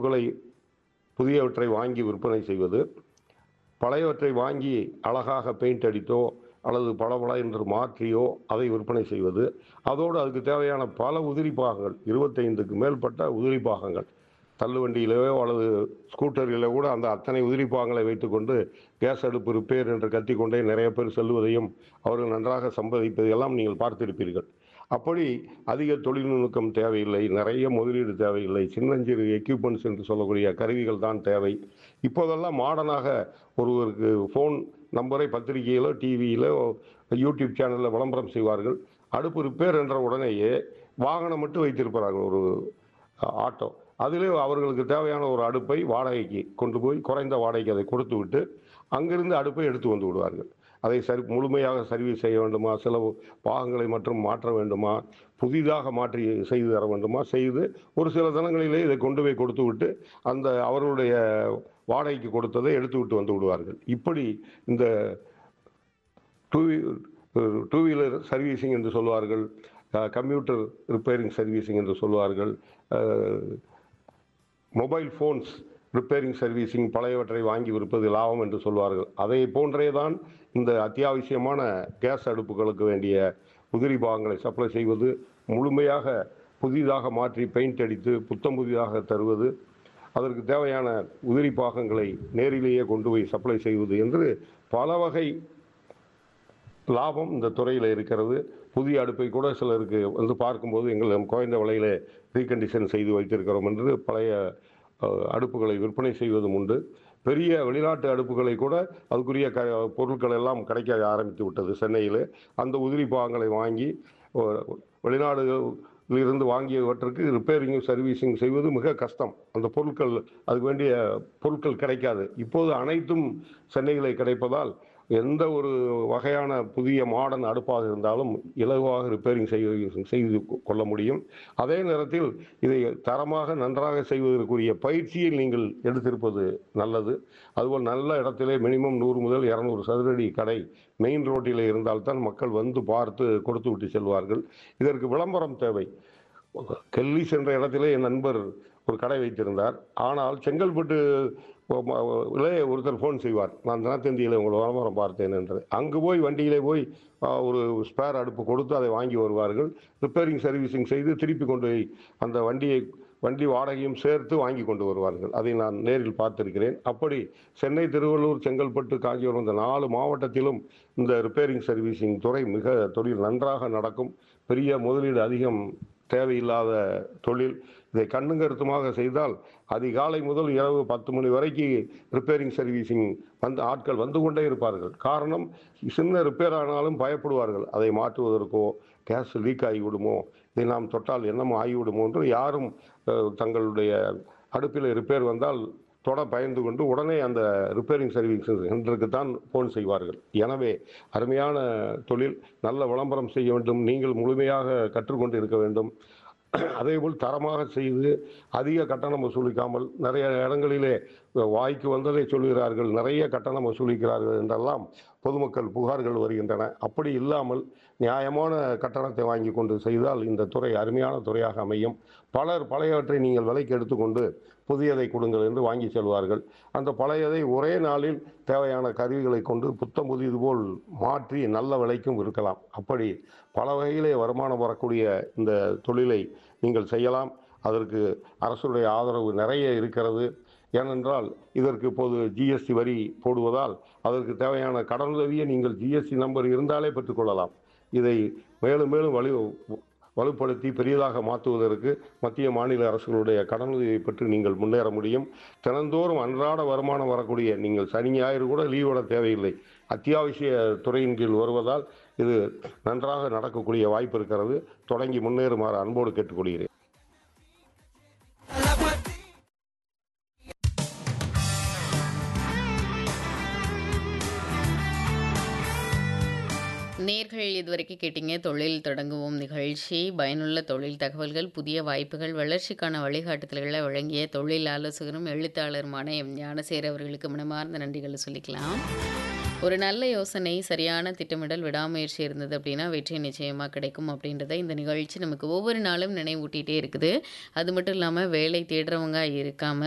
அடுப்புகளை புதியவற்றை வாங்கி விற்பனை செய்வது பழையவற்றை வாங்கி அழகாக பெயிண்ட் அடித்தோ அல்லது பளபள என்று மாற்றியோ அதை விற்பனை செய்வது அதோடு அதுக்கு தேவையான பல உதிரி பாகங்கள் இருபத்தைந்துக்கு மேற்பட்ட உதிரி பாகங்கள் தள்ளுவண்டியிலோ அல்லது ஸ்கூட்டரிலோ கூட அந்த அத்தனை உதிரி பாகங்களை வைத்துக்கொண்டு கேஸ் அடுப்பு ரிப்பேர் என்று கத்திக்கொண்டே நிறைய பேர் செல்வதையும் அவர்கள் நன்றாக சம்பாதிப்பதையெல்லாம் நீங்கள் பார்த்திருப்பீர்கள் அப்படி அதிக தொழில்நுட்பம் தேவையில்லை நிறைய முதலீடு தேவையில்லை சின்னஞ்சிறு எக்யூப்மெண்ட்ஸ் என்று சொல்லக்கூடிய கருவிகள் தான் தேவை இப்போதெல்லாம் மாடர்னாக ஒருவருக்கு ஃபோன் நம்பரை பத்திரிகையிலோ டிவியிலோ யூடியூப் சேனலில் விளம்பரம் செய்வார்கள் அடுப்பு ரிப்பேர் என்ற உடனேயே வாகனம் மட்டும் வைத்திருப்பார்கள் ஒரு ஆட்டோ அதிலே அவர்களுக்கு தேவையான ஒரு அடுப்பை வாடகைக்கு கொண்டு போய் குறைந்த வாடகைக்கு அதை கொடுத்து விட்டு அங்கிருந்து அடுப்பை எடுத்து வந்து விடுவார்கள் அதை சரி முழுமையாக சர்வீஸ் செய்ய வேண்டுமா சில பாகங்களை மற்றும் மாற்ற வேண்டுமா புதிதாக மாற்றி செய்து தர வேண்டுமா செய்து ஒரு சில தினங்களிலே இதை கொண்டு போய் கொடுத்து விட்டு அந்த அவர்களுடைய வாடகைக்கு கொடுத்ததை எடுத்து விட்டு வந்து விடுவார்கள் இப்படி இந்த டூ டூ வீலர் சர்வீசிங் என்று சொல்வார்கள் கம்ப்யூட்டர் ரிப்பேரிங் சர்வீசிங் என்று சொல்வார்கள் மொபைல் ஃபோன்ஸ் ரிப்பேரிங் சர்வீசிங் பழையவற்றை வாங்கி விற்பது லாபம் என்று சொல்வார்கள் அதை போன்றே தான் இந்த அத்தியாவசியமான கேஸ் அடுப்புகளுக்கு வேண்டிய உதிரி பாகங்களை சப்ளை செய்வது முழுமையாக புதிதாக மாற்றி பெயிண்ட் அடித்து புத்தம் புதிதாக தருவது அதற்கு தேவையான உதிரி பாகங்களை நேரிலேயே கொண்டு போய் சப்ளை செய்வது என்று பல வகை லாபம் இந்த துறையில் இருக்கிறது புதிய அடுப்பை கூட சிலருக்கு வந்து பார்க்கும்போது எங்கள் குறைந்த விலையில ரீகண்டிஷன் செய்து வைத்திருக்கிறோம் என்று பழைய அடுப்புகளை விற்பனை செய்வதும் உண்டு பெரிய வெளிநாட்டு அடுப்புகளை கூட அதுக்குரிய க பொருட்கள் எல்லாம் கிடைக்க ஆரம்பித்து விட்டது சென்னையில் அந்த உதிரி பாகங்களை வாங்கி வெளிநாடு இருந்து வாங்கியவற்றுக்கு ரிப்பேரிங் சர்வீசிங் செய்வது மிக கஷ்டம் அந்த பொருட்கள் அதுக்கு வேண்டிய பொருட்கள் கிடைக்காது இப்போது அனைத்தும் சென்னையிலே கிடைப்பதால் எந்த ஒரு வகையான புதிய மாடர்ன் அடுப்பாக இருந்தாலும் இலகுவாக ரிப்பேரிங் செய்ய செய்து கொள்ள முடியும் அதே நேரத்தில் இதை தரமாக நன்றாக செய்வதற்குரிய பயிற்சியை நீங்கள் எடுத்திருப்பது நல்லது அதுபோல் நல்ல இடத்திலே மினிமம் நூறு முதல் இரநூறு சதுரடி கடை மெயின் ரோட்டில் இருந்தால்தான் மக்கள் வந்து பார்த்து கொடுத்து விட்டு செல்வார்கள் இதற்கு விளம்பரம் தேவை கெல்லிஸ் என்ற இடத்திலே என் நண்பர் ஒரு கடை வைத்திருந்தார் ஆனால் செங்கல்பட்டு இளைய ஒருத்தர் ஃபோன் செய்வார் நான் தினத்தந்தியில் உங்களை விளம்பரம் பார்த்தேன் என்று அங்கு போய் வண்டியிலே போய் ஒரு ஸ்பேர் அடுப்பு கொடுத்து அதை வாங்கி வருவார்கள் ரிப்பேரிங் சர்வீசிங் செய்து திருப்பி கொண்டு போய் அந்த வண்டியை வண்டி வாடகையும் சேர்த்து வாங்கி கொண்டு வருவார்கள் அதை நான் நேரில் பார்த்திருக்கிறேன் அப்படி சென்னை திருவள்ளூர் செங்கல்பட்டு காஞ்சிபுரம் இந்த நாலு மாவட்டத்திலும் இந்த ரிப்பேரிங் சர்வீசிங் துறை மிக தொழில் நன்றாக நடக்கும் பெரிய முதலீடு அதிகம் தேவையில்லாத தொழில் இதை கண்ணும் கருத்துமாக செய்தால் அதிகாலை முதல் இரவு பத்து மணி வரைக்கும் ரிப்பேரிங் சர்வீசிங் வந்து ஆட்கள் வந்து கொண்டே இருப்பார்கள் காரணம் சின்ன ரிப்பேர் ஆனாலும் பயப்படுவார்கள் அதை மாற்றுவதற்கோ கேஸ் லீக் ஆகிவிடுமோ இதை நாம் தொட்டால் என்னமோ ஆகிவிடுமோ என்று யாரும் தங்களுடைய அடுப்பில் ரிப்பேர் வந்தால் தொட பயந்து கொண்டு உடனே அந்த ரிப்பேரிங் சர்வீஸ் சென்டருக்கு தான் ஃபோன் செய்வார்கள் எனவே அருமையான தொழில் நல்ல விளம்பரம் செய்ய வேண்டும் நீங்கள் முழுமையாக கற்றுக்கொண்டு இருக்க வேண்டும் அதேபோல் தரமாக செய்து அதிக கட்டணம் வசூலிக்காமல் நிறைய இடங்களிலே வாய்க்கு வந்ததை சொல்கிறார்கள் நிறைய கட்டணம் வசூலிக்கிறார்கள் என்றெல்லாம் பொதுமக்கள் புகார்கள் வருகின்றன அப்படி இல்லாமல் நியாயமான கட்டணத்தை வாங்கி கொண்டு செய்தால் இந்த துறை அருமையான துறையாக அமையும் பலர் பழையவற்றை நீங்கள் விலைக்கு எடுத்துக்கொண்டு புதியதை கொடுங்கள் என்று வாங்கி செல்வார்கள் அந்த பழையதை ஒரே நாளில் தேவையான கருவிகளை கொண்டு புத்தம் புதியது போல் மாற்றி நல்ல விலைக்கும் இருக்கலாம் அப்படி பல வகையிலே வருமானம் வரக்கூடிய இந்த தொழிலை நீங்கள் செய்யலாம் அதற்கு அரசுடைய ஆதரவு நிறைய இருக்கிறது ஏனென்றால் இதற்கு இப்போது ஜிஎஸ்டி வரி போடுவதால் அதற்கு தேவையான கடனுதவியை நீங்கள் ஜிஎஸ்டி நம்பர் இருந்தாலே பெற்றுக்கொள்ளலாம் இதை மேலும் மேலும் வலு வலுப்படுத்தி பெரியதாக மாற்றுவதற்கு மத்திய மாநில அரசுகளுடைய கடனுதவியை பெற்று நீங்கள் முன்னேற முடியும் தினந்தோறும் அன்றாட வருமானம் வரக்கூடிய நீங்கள் சனி ஞாயிறு கூட லீவ் விட தேவையில்லை அத்தியாவசிய துறையின் கீழ் வருவதால் இது நன்றாக நடக்கக்கூடிய வாய்ப்பு இருக்கிறது தொடங்கி முன்னேறுமாறு அன்போடு கேட்டுக்கொள்கிறேன் நேர்கள் இதுவரைக்கும் கேட்டீங்க தொழில் தொடங்குவோம் நிகழ்ச்சி பயனுள்ள தொழில் தகவல்கள் புதிய வாய்ப்புகள் வளர்ச்சிக்கான வழிகாட்டுதல்களை வழங்கிய தொழில் ஆலோசகரும் எழுத்தாளருமான எம் ஞானசேர் அவர்களுக்கு மனமார்ந்த நன்றிகளை சொல்லிக்கலாம் ஒரு நல்ல யோசனை சரியான திட்டமிடல் விடாமுயற்சி இருந்தது அப்படின்னா வெற்றி நிச்சயமாக கிடைக்கும் அப்படின்றத இந்த நிகழ்ச்சி நமக்கு ஒவ்வொரு நாளும் நினைவூட்டிகிட்டே இருக்குது அது மட்டும் இல்லாமல் வேலை தேடுறவங்க இருக்காமல்